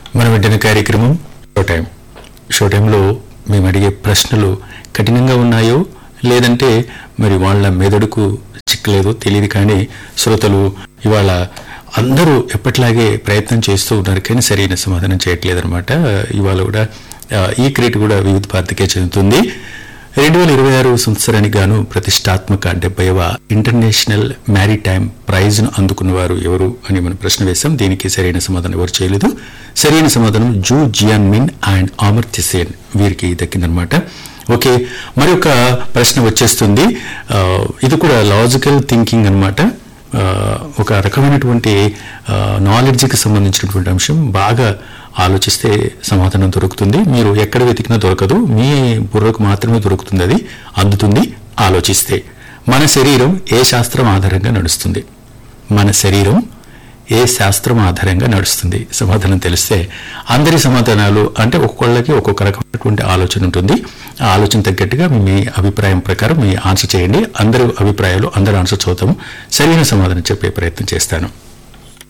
మనం వింటున్న కార్యక్రమం షో టైం షో టైంలో మేము అడిగే ప్రశ్నలు కఠినంగా ఉన్నాయో లేదంటే మరి వాళ్ళ మెదడుకు చిక్కలేదో తెలియదు కానీ శ్రోతలు ఇవాళ అందరూ ఎప్పట్లాగే ప్రయత్నం చేస్తూ ఉన్నారు కానీ సరైన సమాధానం చేయట్లేదు అనమాట ఇవాళ కూడా ఆ, ఈ క్రీట్ కూడా వివిధ భారతికే చెందుతుంది రెండు వేల ఇరవై ఆరు సంవత్సరానికి గాను ప్రతిష్టాత్మక డెబ్బైవ ఇంటర్నేషనల్ మ్యారిటైమ్ ప్రైజ్ ను అందుకున్నవారు ఎవరు అని మనం ప్రశ్న వేశాం దీనికి సరైన సమాధానం ఎవరు చేయలేదు సరైన సమాధానం జూ జియాన్ మిన్ అండ్ అమర్త్య సేన్ వీరికి దక్కిందనమాట ఓకే మరొక ప్రశ్న వచ్చేస్తుంది ఆ, ఇది కూడా లాజికల్ థింకింగ్ అన్నమాట ఆ, ఒక రకమైనటువంటి నాలెడ్జ్కి సంబంధించినటువంటి అంశం బాగా ఆలోచిస్తే సమాధానం దొరుకుతుంది మీరు ఎక్కడ వెతికినా దొరకదు మీ బుర్రకు మాత్రమే దొరుకుతుంది అది అందుతుంది ఆలోచిస్తే మన శరీరం ఏ శాస్త్రం ఆధారంగా నడుస్తుంది మన శరీరం ఏ శాస్త్రం ఆధారంగా నడుస్తుంది సమాధానం తెలిస్తే అందరి సమాధానాలు అంటే ఒక్కొక్కళ్ళకి ఒక్కొక్క రకమైనటువంటి ఆలోచన ఉంటుంది ఆ ఆలోచన తగ్గట్టుగా మీ అభిప్రాయం ప్రకారం మీ ఆన్సర్ చేయండి అందరి అభిప్రాయాలు అందరి ఆన్సర్ చూద్దాము సరైన సమాధానం చెప్పే ప్రయత్నం చేస్తాను